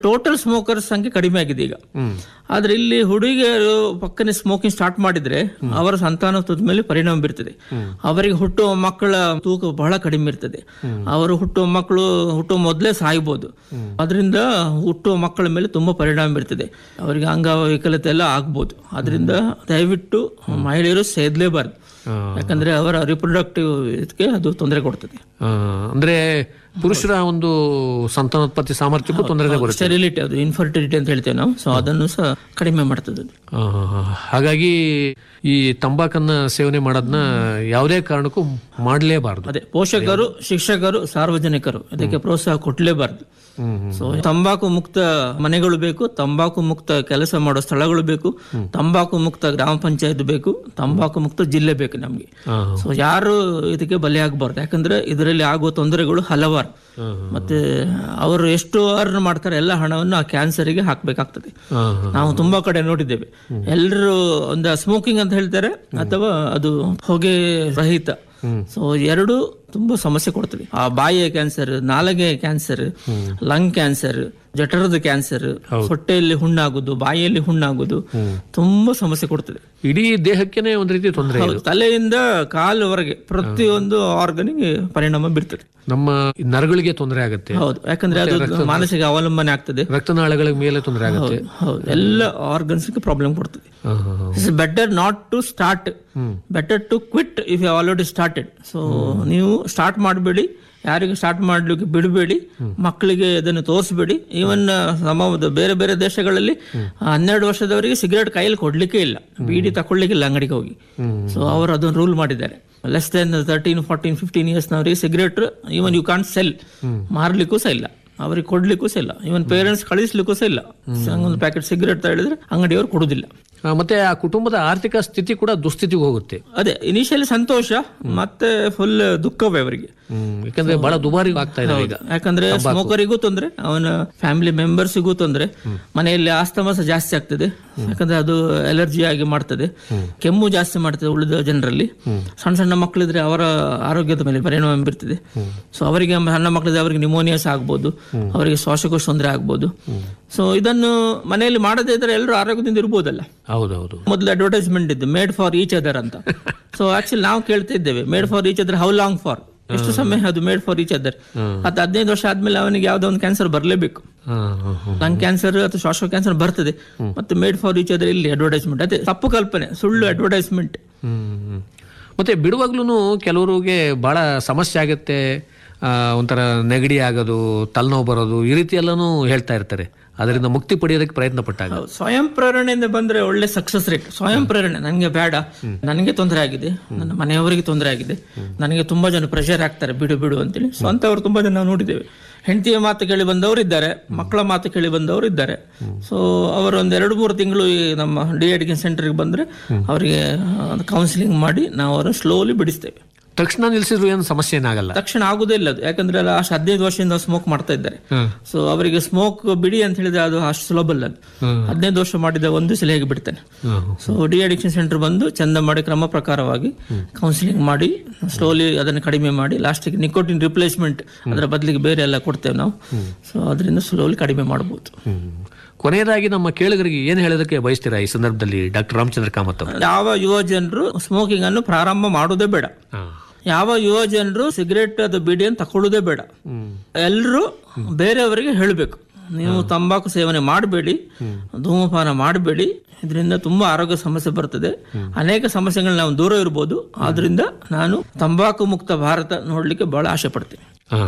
Total smoker ಸಂಖ್ಯೆ ಕಡಿಮೆ ಆಗಿದೆ ಈಗ ಆದ್ರೆ ಇಲ್ಲಿ ಹುಡುಗಿಯರು ಪಕ್ಕನೆ ಸ್ಮೋಕಿಂಗ್ ಸ್ಟಾರ್ಟ್ ಮಾಡಿದ್ರೆ ಅವರ ಸಂತಾನತ್ವದ ಮೇಲೆ ಪರಿಣಾಮ ಬೀರ್ತದೆ ಅವರಿಗೆ ಹುಟ್ಟುವ ಮಕ್ಕಳ ತೂಕ ಬಹಳ ಕಡಿಮೆ ಇರ್ತದೆ ಅವರು ಹುಟ್ಟುವ ಮಕ್ಕಳು ಹುಟ್ಟುವ ಮೊದಲೇ ಸಾಯ್ಬೋದು ಅದರಿಂದ ಹುಟ್ಟುವ ಮಕ್ಕಳ ಮೇಲೆ ತುಂಬಾ ಪರಿಣಾಮ ಬೀರ್ತದೆ ಅವರಿಗೆ ಅಂಗವೈಕಲ್ಯತೆ ಎಲ್ಲ ಆಗ್ಬೋದು ಅದರಿಂದ ದಯವಿಟ್ಟು ಮಹಿಳೆಯರು ಸೇದಲೇಬಾರ್ದು ಯಾಕಂದ್ರೆ ಅವರ ರಿಪ್ರೊಡಕ್ಟಿವ್ ಇದಕ್ಕೆ ಅದು ತೊಂದರೆ ಕೊಡ್ತದೆ ಆ, ಅಂದ್ರೆ ಪುರುಷರ ಒಂದು ಸಂತಾನೋತ್ಪತ್ತಿ ಸಾಮರ್ಥ್ಯಕ್ಕೂ ತೊಂದರೆ ಬರುತ್ತೆ ಸ್ಟೆರಿಲಿಟಿ ಅದು ಇನ್ಫರ್ಟಿಲಿಟಿ ಅಂತ ಹೇಳ್ತೇವೆ ನಾವು ಸೊ ಅದನ್ನು ಸಹ ಕಡಿಮೆ ಮಾಡ್ತದೆ ಅದು ಆ, ಹಾಗಾಗಿ ಈ ತಂಬಾಕನ್ನ ಸೇವನೆ ಮಾಡೋದನ್ನ ಯಾವುದೇ ಕಾರಣಕ್ಕೂ ಮಾಡಲೇಬಾರದು ಅದೇ ಪೋಷಕರು ಶಿಕ್ಷಕರು ಸಾರ್ವಜನಿಕರು ಇದಕ್ಕೆ ಪ್ರೋತ್ಸಾಹ ಕೊಡ್ಲೇಬಾರ್ದು ಸೊ ತಂಬಾಕು ಮುಕ್ತ ಮನೆಗಳು ಬೇಕು ತಂಬಾಕು ಮುಕ್ತ ಕೆಲಸ ಮಾಡೋ ಸ್ಥಳಗಳು ಬೇಕು ತಂಬಾಕು ಮುಕ್ತ ಗ್ರಾಮ ಪಂಚಾಯತ್ ಬೇಕು ತಂಬಾಕು ಮುಕ್ತ ಜಿಲ್ಲೆ ಬೇಕು ನಮ್ಗೆ ಸೊ ಯಾರು ಇದಕ್ಕೆ ಬಲಿಯಾಗಬಾರ್ದು ಯಾಕಂದ್ರೆ ಇದರಲ್ಲಿ ಆಗುವ ತೊಂದರೆಗಳು ಹಲವಾರು ಮತ್ತೆ ಅವರು ಎಷ್ಟು ಅರ್ನ್ ಮಾಡ್ತಾರೆ ಎಲ್ಲ ಹಣವನ್ನು ಆ ಕ್ಯಾನ್ಸರ್ಗೆ ಹಾಕ್ಬೇಕಾಗ್ತದೆ ನಾವು ತುಂಬಾ ಕಡೆ ನೋಡಿದ್ದೇವೆ ಎಲ್ಲರೂ ಒಂದು ಸ್ಮೋಕಿಂಗ್ ಅಂತ ಹೇಳ್ತಾರೆ ಅಥವಾ ಅದು ಹೊಗೆ ರಹಿತ ಸೊ ಎರಡು ತುಂಬಾ ಸಮಸ್ಯೆ ಕೊಡ್ತದೆ ಆ ಬಾಯಿಯ ಕ್ಯಾನ್ಸರ್ ನಾಲಗೆ ಕ್ಯಾನ್ಸರ್ ಲಂಗ್ ಕ್ಯಾನ್ಸರ್ ಜಠರದ ಕ್ಯಾನ್ಸರ್ ಹೊಟ್ಟೆಯಲ್ಲಿ ಹುಣ್ಣಾಗುದು ಬಾಯಿಯಲ್ಲಿ ಹುಣ್ಣಾಗುದು ತುಂಬಾ ಸಮಸ್ಯೆ ಕೊಡ್ತದೆ ಇಡೀ ದೇಹಕ್ಕೇನೆ ಒಂದ್ ರೀತಿ ತೊಂದರೆ ಹೌದು, ತಲೆಯಿಂದ ಕಾಲುವರೆಗೆ ಪ್ರತಿಯೊಂದು ಆರ್ಗನಿಗೆ ಪರಿಣಾಮ ಬೀರ್ತದೆ ನಮ್ಮ ನರಗಳಿಗೆ ತೊಂದರೆ ಆಗುತ್ತೆ ಹೌದು ಯಾಕಂದ್ರೆ ಅದು ಮಾನಸಿಕ ಅವಲಂಬನೆ ಆಗ್ತದೆ ರಕ್ತನಾಳಗಳ ಮೇಲೆ ತೊಂದರೆ ಆಗುತ್ತೆ ಹೌದು ಎಲ್ಲ ಆರ್ಗನ್ಸ್ಗೆ ಪ್ರಾಬ್ಲಮ್ ಕೊಡ್ತದೆ ಆ, ಆ, ಆ. It's better not to start better to quit if you already started so ನೀವು ಸ್ಟಾರ್ಟ್ ಮಾಡಬೇಡಿ ಯಾರಿಗೂ ಸ್ಟಾರ್ಟ್ ಮಾಡ್ಲಿಕ್ಕೆ ಬಿಡಬೇಡಿ ಮಕ್ಕಳಿಗೆ ಅದನ್ನು ತೋರಿಸಬೇಡಿ ಈವನ್ ಸಮ ಬೇರೆ ಬೇರೆ ದೇಶಗಳಲ್ಲಿ ಹನ್ನೆರಡು ವರ್ಷದವರಿಗೆ ಸಿಗರೇಟ್ ಕೈಯಲ್ಲಿ ಕೊಡ್ಲಿಕ್ಕೆ ಇಲ್ಲ ಬೀಡಿ ತಕೊಳ್ಳಿಕ್ಕಿಲ್ಲ ಅಂಗಡಿಗೆ ಹೋಗಿ ಸೊ ಅವರು ಅದನ್ನು ರೂಲ್ ಮಾಡಿದ್ದಾರೆ less then thirteen fourteen fifteen ಇಯರ್ಸ್ನವರಿಗೆ cigarette even you can't sell ಮಾರ್ಲಿಕ್ಕೂ ಸಹ ಇಲ್ಲ ಅವ್ರಿಗೆ ಕೊಡ್ಲಿಕ್ಕೂ ಸಹ ಇಲ್ಲ ಇವನ್ ಪೇರೆಂಟ್ಸ್ ಕಳಿಸ್ಲಿಕ್ಕೂ ಸಹ ಇಲ್ಲ ಒಂದು ಪ್ಯಾಕೆಟ್ ಸಿಗರೇಟ್ ಹೇಳಿದ್ರೆ ಅಂಗಡಿಯವರು ಕೊಡುದಿಲ್ಲ ಆ, ಮತ್ತೆ ಆ ಕುಟುಂಬದ ಆರ್ಥಿಕ ಸ್ಥಿತಿ ಕೂಡ ದುಸ್ಥಿತಿಗೆ ಹೋಗುತ್ತೆ ಅದೇ ಇನಿಷಿಯಲಿ ಸಂತೋಷ ಮತ್ತೆ ಫುಲ್ ದುಃಖವೇ ಅವರಿಗೆ ಹ್ಮ್ ಯಾಕಂದ್ರೆ ಬಹಳ ದುಬಾರಿ ಆಗ್ತಾ ಇದೆ ಈಗ ಯಾಕಂದ್ರೆ ಸ್ಮೋಕರಿಗೂ ತೊಂದ್ರೆ ಅವನ ಫ್ಯಾಮಿಲಿ ಮೆಂಬರ್ಸಿಗೂ ತೊಂದ್ರೆ ಮನೆಯಲ್ಲಿ ಆಸ್ತಮಾಸ ಜಾಸ್ತಿ ಆಗ್ತದೆ ಯಾಕಂದ್ರೆ ಅದು ಅಲರ್ಜಿ ಆಗಿ ಮಾಡ್ತದೆ ಕೆಮ್ಮು ಜಾಸ್ತಿ ಮಾಡ್ತದೆ ಉಳಿದ ಜನರಲ್ಲಿ ಸಣ್ಣ ಸಣ್ಣ ಮಕ್ಕಳಿದ್ರೆ ಅವರ ಆರೋಗ್ಯದ ಮೇಲೆ ಪರಿಣಾಮ ಬೀರ್ತದೆ ಸೊ ಅವರಿಗೆ ಸಣ್ಣ ಮಕ್ಕಳಿದ್ರೆ ಅವರಿಗೆ ನಿಮೋನಿಯಸ್ ಆಗ್ಬೋದು ಅವರಿಗೆ ಶ್ವಾಸಕೋಶ ತೊಂದರೆ ಆಗ್ಬೋದು ಸೊ ಇದನ್ನು ಮನೆಯಲ್ಲಿ ಮಾಡದೇ ಇದ್ರೆ ಎಲ್ಲರೂ ಆರೋಗ್ಯದಿಂದ ಇರ್ಬೋದಲ್ಲ ಹೌದೌದು ಮೊದಲು ಅಡ್ವರ್ಟೈಸ್ಮೆಂಟ್ ಇದ್ದು ಮೇಡ್ ಫಾರ್ ಈಚ್ ಅದರ್ ಅಂತ ಸೊ ಆಕ್ಚುಲಿ ನಾವು ಕೇಳ್ತಾ ಇದ್ದೇವೆ made for each other how long for ಎಷ್ಟು ಸಮಯ ಅದು ಮೇಡ್ ಫಾರ್ ಈಚ್ ಅದರ್ ಹತ್ತು ಹದಿನೈದು ವರ್ಷ ಆದ್ಮೇಲೆ ಅವನಿಗೆ ಯಾವ್ದೋ ಒಂದು ಕ್ಯಾನ್ಸರ್ ಬರಲೇಬೇಕು ಆ, ಆ, ಆ. ಲಂಗ್ ಕ್ಯಾನ್ಸರ್ ಅಥವಾ ಶ್ವಾಸ ಕ್ಯಾನ್ಸರ್ ಬರ್ತದೆ ಮತ್ತೆ ಮೇಡ್ ಫಾರ್ ಈಚ್ ಅದರ್ ಇಲ್ಲಿ ಅಡ್ವರ್ಟೈಸ್ಮೆಂಟ್ ಅದೇ ತಪ್ಪು ಕಲ್ಪನೆ ಸುಳ್ಳು ಅಡ್ವರ್ಟೈಸ್ಮೆಂಟ್ ಹ್ಮ್. ಮತ್ತೆ ಬಿಡುವಾಗ್ಲೂ ಕೆಲವರಿಗೆ ಬಹಳ ಸಮಸ್ಯೆ ಆಗುತ್ತೆ ಆ, ಒಂಥರ ನೆಗಡಿ ಆಗೋದು ತಲೆನೋವು ಬರೋದು ಈ ರೀತಿ ಎಲ್ಲಾನು ಹೇಳ್ತಾ ಇರ್ತಾರೆ ಅದರಿಂದ ಮುಕ್ತಿ ಪಡೆಯೋದಕ್ಕೆ ಪ್ರಯತ್ನ ಪಟ್ಟಾಗ ಸ್ವಯಂ ಪ್ರೇರಣೆಯಿಂದ ಬಂದ್ರೆ ಒಳ್ಳೆ ಸಕ್ಸಸ್ ರೇಟ್ ಸ್ವಯಂ ಪ್ರೇರಣೆ ನನಗೆ ಬೇಡ ನನಗೆ ತೊಂದರೆ ಆಗಿದೆ ನನ್ನ ಮನೆಯವರಿಗೆ ತೊಂದರೆ ಆಗಿದೆ ನನಗೆ ತುಂಬಾ ಜನ ಪ್ರೆಷರ್ ಆಗ್ತಾರೆ ಬಿಡು ಬಿಡು ಅಂತೇಳಿ ಸ್ವಂತವರು ತುಂಬಾ ಜನ ನಾವು ನೋಡಿದ್ದೇವೆ ಹೆಂಡತಿಯ ಮಾತು ಕೇಳಿ ಬಂದವರು ಇದ್ದಾರೆ ಮಕ್ಕಳ ಮಾತು ಕೇಳಿ ಬಂದವರು ಇದ್ದಾರೆ ಸೊ ಅವರು ಒಂದ್ ಎರಡು ಮೂರು ತಿಂಗಳು ಈ ನಮ್ಮ ಡಿ ಅಡಿಗೆ ಸೆಂಟರ್ಗೆ ಬಂದ್ರೆ ಅವರಿಗೆ ಕೌನ್ಸಿಲಿಂಗ್ ಮಾಡಿ ನಾವು ಅವರನ್ನು ಸ್ಲೋಲಿ ಬಿಡಿಸ್ತೇವೆ ತಕ್ಷಣ ನಿಲ್ಸಿದ್ರು ಏನು ಸಮಸ್ಯೆ ಏನಾಗಲ್ಲ ತಕ್ಷಣ ಆಗುದೇ ಇಲ್ಲ ಅದು ಯಾಕಂದ್ರೆ ಲಾಸ್ಟ್ ಹದಿನೈದು ವರ್ಷದಿಂದ ಸ್ಮೋಕ್ ಮಾಡ್ತಾ ಇದ್ದಾರೆ ಸೊ ಅವರಿಗೆ ಸ್ಮೋಕ್ ಬಿಡಿ ಅಂತ ಹೇಳಿದ್ರೆ ಅದು ಅಷ್ಟು ಸುಲಭ ಅಲ್ಲ ಅದು ಹದಿನೈದು ವರ್ಷ ಮಾಡಿದ ಒಂದು ಸಲ ಹೇಗೆ ಬಿಡ್ತಾನೆ ಸೊ ಡಿ ಅಡಿಕ್ಷನ್ ಸೆಂಟರ್ ಬಂದು ಚಂದ ಮಾಡಿ ಕ್ರಮ ಪ್ರಕಾರವಾಗಿ ಕೌನ್ಸಿಲಿಂಗ್ ಮಾಡಿ ಸ್ಲೋಲಿ ಅದನ್ನು ಕಡಿಮೆ ಮಾಡಿ ಲಾಸ್ಟಿಗೆ ನಿಕೋಟಿನ್ ರಿಪ್ಲೇಸ್ಮೆಂಟ್ ಅದರ ಬದಲಿಗೆ ಬೇರೆ ಎಲ್ಲ ಕೊಡ್ತೇವೆ ನಾವು ಸೊ ಅದರಿಂದ ಸ್ಲೋಲಿ ಕಡಿಮೆ ಮಾಡಬಹುದು ಹ್ಮ್. ಕೊನೆಯದಾಗಿ ನಮ್ಮ ಕೇಳುಗರಿಗೆ ಏನು ಹೇಳೋದಕ್ಕೆ ಬಯಸ್ತೀರಾ ಈ ಸಂದರ್ಭದಲ್ಲಿ ಡಾಕ್ಟರ್ ರಾಮಚಂದ್ರ ಕಾಮತ್ ಅವರು ಯಾವ ಯುವ ಜನರು ಸ್ಮೋಕಿಂಗ್ ಅನ್ನು ಪ್ರಾರಂಭ ಮಾಡೋದೇ ಬೇಡ ಯಾವ ಯುವ ಜನರು ಸಿಗರೇಟ್ ಅದು ಬಿಡಿಯನ್ನು ತಕೊಳ್ಳೋದೇ ಬೇಡ ಎಲ್ಲರೂ ಬೇರೆಯವರಿಗೆ ಹೇಳಬೇಕು ನೀವು ತಂಬಾಕು ಸೇವನೆ ಮಾಡಬೇಡಿ ಧೂಮಪಾನ ಮಾಡಬೇಡಿ ಇದರಿಂದ ತುಂಬಾ ಆರೋಗ್ಯ ಸಮಸ್ಯೆ ಬರ್ತದೆ ಅನೇಕ ಸಮಸ್ಯೆಗಳು ನಾವು ದೂರ ಇರ್ಬೋದು ಆದ್ರಿಂದ ನಾನು ತಂಬಾಕು ಮುಕ್ತ ಭಾರತ ನೋಡ್ಲಿಕ್ಕೆ ಬಹಳ ಆಸೆ ಪಡ್ತೀನಿ ಆ.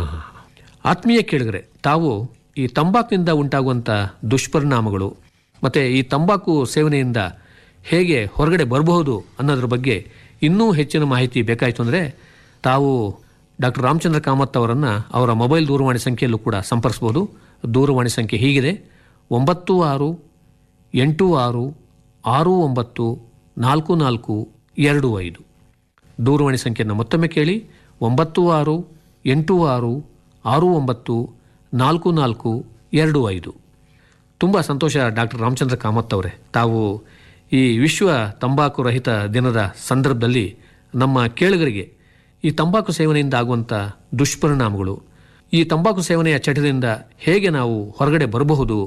ಆತ್ಮೀಯ ಕೇಳಿದರೆ ತಾವು ಈ ತಂಬಾಕಿನಿಂದ ಉಂಟಾಗುವಂಥ ದುಷ್ಪರಿಣಾಮಗಳು ಮತ್ತು ಈ ತಂಬಾಕು ಸೇವನೆಯಿಂದ ಹೇಗೆ ಹೊರಗಡೆ ಬರಬಹುದು ಅನ್ನೋದ್ರ ಬಗ್ಗೆ ಇನ್ನೂ ಹೆಚ್ಚಿನ ಮಾಹಿತಿ ಬೇಕಾಯಿತು ಅಂದರೆ ತಾವು ಡಾಕ್ಟರ್ ರಾಮಚಂದ್ರ ಕಾಮತ್ ಅವರನ್ನು ಅವರ ಮೊಬೈಲ್ ದೂರವಾಣಿ ಸಂಖ್ಯೆಯಲ್ಲೂ ಕೂಡ ಸಂಪರ್ಸ್ಬೋದು ದೂರವಾಣಿ ಸಂಖ್ಯೆ ಹೀಗಿದೆ ಒಂಬತ್ತು ಆರು ಎಂಟು ಆರು ಆರು ಒಂಬತ್ತು ನಾಲ್ಕು ನಾಲ್ಕು ಎರಡು ಐದು ದೂರವಾಣಿ ಸಂಖ್ಯೆಯನ್ನು ಮತ್ತೊಮ್ಮೆ ಕೇಳಿ ಒಂಬತ್ತು ಆರು ಎಂಟು ಆರು ಆರು ಒಂಬತ್ತು ನಾಲ್ಕು ನಾಲ್ಕು ಎರಡು ಐದು ತುಂಬ ಸಂತೋಷ ಡಾಕ್ಟರ್ ರಾಮಚಂದ್ರ ಕಾಮತ್ ಅವರೇ ತಾವು ಈ ವಿಶ್ವ ತಂಬಾಕು ರಹಿತ ದಿನದ ಸಂದರ್ಭದಲ್ಲಿ ನಮ್ಮ ಕೇಳುಗರಿಗೆ ಈ ತಂಬಾಕು ಸೇವನೆಯಿಂದ ಆಗುವಂಥ ದುಷ್ಪರಿಣಾಮಗಳು ಈ ತಂಬಾಕು ಸೇವನೆಯ ಚಟದಿಂದ ಹೇಗೆ ನಾವು ಹೊರಗಡೆ ಬರಬಹುದು